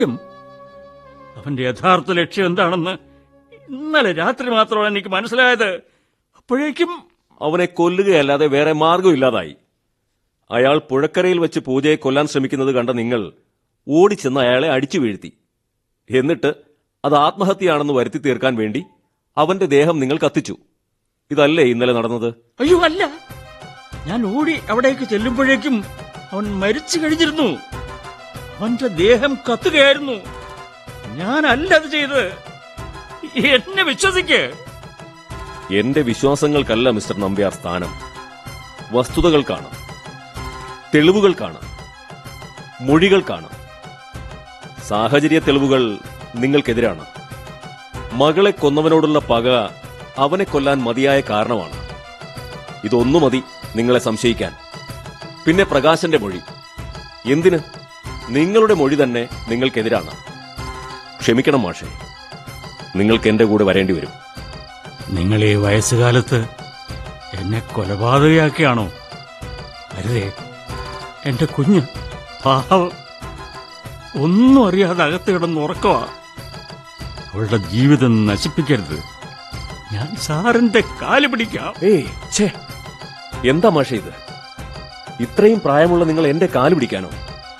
ഉം. അവന്റെ യഥാർത്ഥ ലക്ഷ്യം എന്താണെന്ന് ഇന്നലെ രാത്രി മാത്രമാണ് എനിക്ക് മനസ്സിലായത് അപ്പോഴേക്കും അവനെ കൊല്ലുകയല്ലാതെ വേറെ മാർഗമില്ലാതായി അയാൾ പുഴക്കരയിൽ വെച്ച് പൂജയെ കൊല്ലാൻ ശ്രമിക്കുന്നത് കണ്ട നിങ്ങൾ ഓടിച്ചെന്ന് അയാളെ അടിച്ചു വീഴ്ത്തി എന്നിട്ട് അത് ആത്മഹത്യയാണെന്ന് വരുത്തി തീർക്കാൻ വേണ്ടി അവന്റെ ദേഹം നിങ്ങൾ കത്തിച്ചു ഇതല്ലേ ഇന്നലെ നടന്നത് അയ്യോ അല്ല ഞാൻ ഓടി അവിടേക്ക് ചെല്ലുമ്പോഴേക്കും അവൻ മരിച്ചു കഴിഞ്ഞിരുന്നു അവന്റെ ദേഹം കത്തുകയായിരുന്നു ഞാനല്ല അത് ചെയ്തത് എന്നെ വിശ്വസിക്ക് എന്റെ വിശ്വാസങ്ങൾക്കല്ല മിസ്റ്റർ നമ്പ്യാർ സ്ഥാനം വസ്തുതകൾക്കാണ് തെളിവുകൾക്കാണ് മൊഴികൾക്കാണ് സാഹചര്യ തെളിവുകൾ നിങ്ങൾക്കെതിരാണ് മകളെ കൊന്നവനോടുള്ള പക അവനെ കൊല്ലാൻ മതിയായ കാരണമാണ് ഇതൊന്നു മതി നിങ്ങളെ സംശയിക്കാൻ പിന്നെ പ്രകാശന്റെ മൊഴി എന്തിന് നിങ്ങളുടെ മൊഴി തന്നെ നിങ്ങൾക്കെതിരാണ് ക്ഷമിക്കണം മാഷെ നിങ്ങൾക്ക് എന്റെ കൂടെ വരേണ്ടി വരും നിങ്ങൾ ഈ വയസ്സുകാലത്ത് എന്നെ കൊലപാതകയാക്കിയാണോ അരുതേ എന്റെ കുഞ്ഞ് പാവം ഒന്നും അറിയാതെ അകത്ത് കിടന്ന് ഉറക്കവാ അവളുടെ ജീവിതം നശിപ്പിക്കരുത് ഞാൻ സാറിന്റെ കാല് പിടിക്കാം ഏയ് ഛേ എന്താ മാഷെ ഇത് ഇത്രയും പ്രായമുള്ള നിങ്ങൾ എന്റെ കാല് പിടിക്കാനോ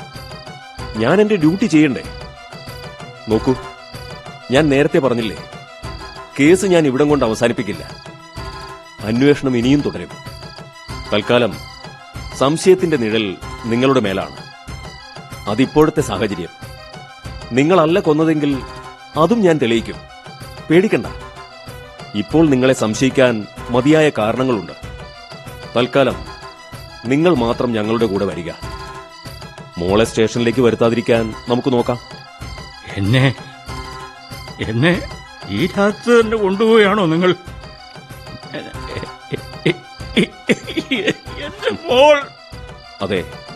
ഞാൻ എന്റെ ഡ്യൂട്ടി ചെയ്യണ്ടേ നോക്കൂ ഞാൻ നേരത്തെ പറഞ്ഞില്ലേ കേസ് ഞാൻ ഇവിടം കൊണ്ട് അവസാനിപ്പിക്കില്ല അന്വേഷണം ഇനിയും തുടരും തൽക്കാലം സംശയത്തിന്റെ നിഴൽ നിങ്ങളുടെ മേലാണ് അതിപ്പോഴത്തെ സാഹചര്യം നിങ്ങളല്ല കൊന്നതെങ്കിൽ അതും ഞാൻ തെളിയിക്കും പേടിക്കണ്ട ഇപ്പോൾ നിങ്ങളെ സംശയിക്കാൻ മതിയായ കാരണങ്ങളുണ്ട് തൽക്കാലം നിങ്ങൾ മാത്രം ഞങ്ങളുടെ കൂടെ വരിക മോളെ സ്റ്റേഷനിലേക്ക് വരുത്താതിരിക്കാൻ നമുക്ക് നോക്കാം എന്നെ എന്നെ ഈ രാത്രി തന്നെ കൊണ്ടുപോവുകയാണോ നിങ്ങൾ എ- എ- എ- എ- എന്റെ മോൾ അതെ